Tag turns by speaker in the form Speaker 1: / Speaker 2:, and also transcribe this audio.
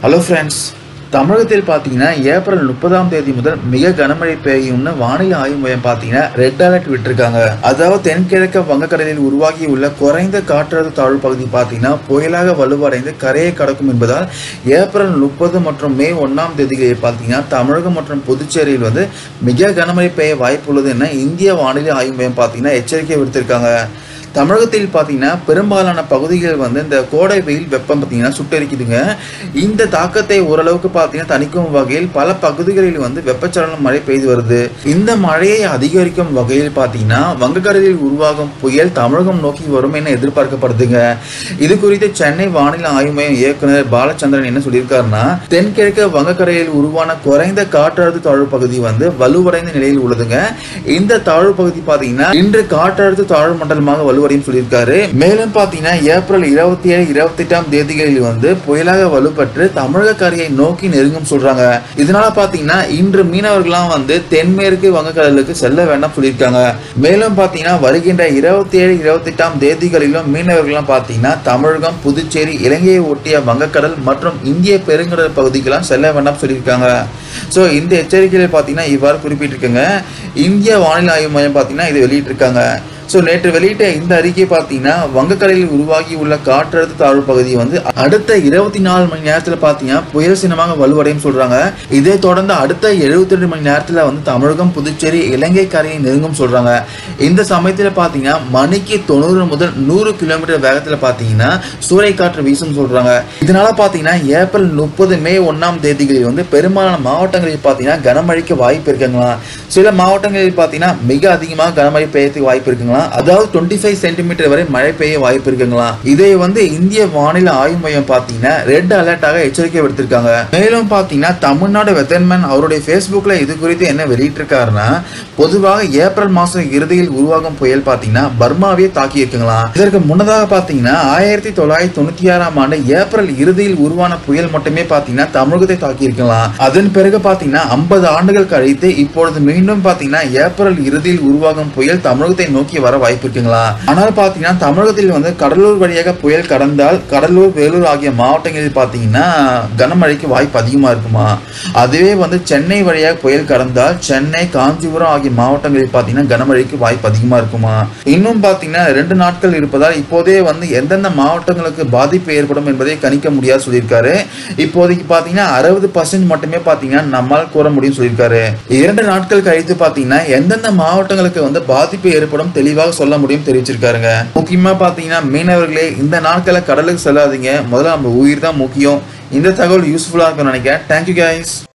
Speaker 1: hello friends தமிழகத்தில் பார்த்தீங்கன்னா April முப்பதாம் தேதி முதல் மிக கனமழை பெய்யும்னு வானிலை ஆய்வு மையம் பார்த்தீங்கன்னா ரெட் அலர்ட் விட்டிருக்காங்க அதாவது தென்கிழக்கு வங்கக்கடலில் உருவாகியுள்ள குறைந்த காற்றழுத்த தாழ்வு பகுதி பார்த்தீங்கன்னா புயலாக வலுவடைந்து கரையை கடக்கும் என்பதால் ஏப்ரல் முப்பது மற்றும் மே ஒன்றாம் தேதிகளில் பார்த்தீங்கன்னா தமிழகம் மற்றும் புதுச்சேரியில் வந்து மிக கனமழை பெய்ய வாய்ப்புள்ளது என இந்திய வானிலை ஆய்வு மையம் பார்த்தீங்கன்னா எச்சரிக்கை விடுத்திருக்காங்க தமிழகத்தில் பார்த்தீங்கன்னா பெரும்பாலான பகுதிகள் வந்து இந்த கோடை வெயில் வெப்பம் பார்த்தீங்கன்னா சுட்டரிக்குதுங்க இந்த தாக்கத்தை ஓரளவுக்கு பார்த்தீங்கன்னா தணிக்கும் வகையில் பல பகுதிகளில் வந்து வெப்பச்சலன மழை பெய்து வருது இந்த மழையை அதிகரிக்கும் வகையில் பார்த்தீங்கன்னா வங்கக்கடலில் உருவாகும் புயல் தமிழகம் நோக்கி வரும் என எதிர்பார்க்கப்படுதுங்க இது குறித்து சென்னை வானிலை ஆய்வு மையம் இயக்குனர் பாலச்சந்திரன் என்ன சொல்லியிருக்காருன்னா தென்கிழக்கு வங்கக்கடலில் உருவான குறைந்த காற்றழுத்த தாழ்வு பகுதி வந்து வலுவடைந்த நிலையில் உள்ளதுங்க இந்த தாழ்வு பகுதி பார்த்தீங்கன்னா இன்று காற்றழுத்த தாழ்வு மண்டலமாக வலுவடையும் சொல்லியிருக்காரு மேலும் பார்த்தீங்கன்னா ஏப்ரல் இருபத்தி ஏழு இருபத்தி எட்டாம் தேதிகளில் வந்து புயலாக வலுப்பெற்று தமிழக கரையை நோக்கி நெருங்கும் சொல்றாங்க இதனால பார்த்தீங்கன்னா இன்று மீனவர்கள்லாம் வந்து தென்மேற்கு வங்கக்கடலுக்கு செல்ல வேண்டாம் சொல்லியிருக்காங்க மேலும் பார்த்தீங்கன்னா வருகின்ற இருபத்தி ஏழு இருபத்தி எட்டாம் தேதிகளிலும் மீனவர்கள்லாம் பார்த்தீங்கன்னா தமிழகம் புதுச்சேரி இலங்கையை ஒட்டிய வங்கக்கடல் மற்றும் இந்திய பெருங்கடல் பகுதிக்கெல்லாம் செல்ல வேண்டாம் சொல்லியிருக்காங்க ஸோ இந்த எச்சரிக்கையில் பார்த்தீங்கன்னா இவ்வாறு குறிப்பிட்டிருக்குங்க இந்திய வானிலை ஆய்வு மையம் பார்த்தீங்கன்னா இதை வெளியிட்டிருக்காங்க ஸோ நேற்று வெளியிட்ட இந்த அறிக்கை பார்த்தீங்கன்னா வங்கக்கடலில் உருவாகி உள்ள காற்றழுத்த தாழ்வு பகுதி வந்து அடுத்த இருபத்தி நாலு மணி நேரத்தில் பார்த்தீங்கன்னா புயல் சின்னமாக வலுவடையும் சொல்றாங்க இதே தொடர்ந்து அடுத்த எழுபத்தி ரெண்டு மணி நேரத்தில் வந்து தமிழகம் புதுச்சேரி இலங்கை கரையை நெருங்கும் சொல்றாங்க இந்த சமயத்தில் பார்த்தீங்கன்னா மணிக்கு தொண்ணூறு முதல் நூறு கிலோமீட்டர் வேகத்தில் பார்த்தீங்கன்னா சூறைக்காற்று வீசும் சொல்றாங்க இதனால பார்த்தீங்கன்னா ஏப்ரல் முப்பது மே ஒன்றாம் தேதிகளில் வந்து பெரும்பாலான மாவட்டங்களில் பார்த்தீங்கன்னா கனமழைக்கு வாய்ப்பு இருக்குங்களா சில மாவட்டங்களில் பார்த்தீங்கன்னா மிக அதிகமாக கனமழை பெய்யறதுக்கு வாய்ப்பு இருக்குங்களா அதாவது டுவெண்ட்டி ஃபைவ் சென்டிமீட்டர் வரை மழை பெய்ய வாய்ப்பு இருக்குங்களா இதை வந்து இந்திய வானிலை ஆய்வு மையம் பார்த்தீங்கன்னா ரெட் அலர்ட்டாக எச்சரிக்கை விடுத்திருக்காங்க மேலும் பார்த்தீங்கன்னா தமிழ்நாடு வெதர்மேன் அவருடைய ஃபேஸ்புக்கில் இது குறித்து என்ன வெளியிட்டிருக்காருன்னா பொதுவாக ஏப்ரல் மாதம் இறுதியில் உருவாகும் புயல் பார்த்தீங்கன்னா பர்மாவே தாக்கி இருக்குங்களா இதற்கு முன்னதாக பார்த்தீங்கன்னா ஆயிரத்தி தொள்ளாயிரத்தி தொண்ணூற்றி ஆறாம் ஆண்டு ஏப்ரல் இறுதியில் உருவான புயல் மட்டுமே பார்த்தீங்கன்னா தமிழகத்தை தாக்கி இருக்கலாம் அதன் பிறகு பார்த்தீங்கன்னா ஐம்பது ஆண்டுகள் கழித்து இப்பொழுது மீண்டும் பார்த்தீங்கன்னா ஏப்ரல் இறுதியில் உருவாகும் புயல் தமிழகத்தை நோக்கி வர வாய்ப்பு இருக்குங்களா ஆனால் பார்த்தீங்கன்னா தமிழகத்தில் வந்து கடலூர் வழியாக புயல் கடந்தால் கடலூர் வேலூர் ஆகிய மாவட்டங்களில் பார்த்தீங்கன்னா கனமழைக்கு வாய்ப்பு அதிகமாக இருக்குமா அதுவே வந்து சென்னை வழியாக புயல் கடந்தால் சென்னை காஞ்சிபுரம் ஆகிய மாவட்டங்களில் பார்த்தீங்கன்னா கனமழைக்கு வாய்ப்பு அதிகமாக இருக்குமா இன்னும் பார்த்தீங்கன்னா ரெண்டு நாட்கள் இருப்பதால் இப்போதே வந்து எந்தெந்த மாவட்டங்களுக்கு பாதிப்பு ஏற்படும் என்பதை கணிக்க முடியாது சொல்லியிருக்காரு இப்போதைக்கு பார்த்தீங்கன்னா அறுபது பர்சன்ட் மட்டுமே பார்த்தீங்கன்னா நம்மால் கூற முடியும் சொல்லியிருக்காரு இரண்டு நாட்கள் கழித்து பார்த்தீங்கன்னா எந்தெந்த மாவட்டங்களுக்கு வந்து பாதிப்பு ஏற்படும் தெளிவாக சொல்ல முடியும் தெரிவிச்சிருக்காருங்க முக்கியமா பார்த்தீங்கன்னா மீனவர்களே இந்த நாட்களில் கடலுக்கு செல்லாதீங்க முதல்ல நம்ம உயிர் தான் முக்கியம் இந்த தகவல் யூஸ்ஃபுல்லாக இருக்கும்னு நினைக்கிறேன் தேங்க்யூ கைஸ்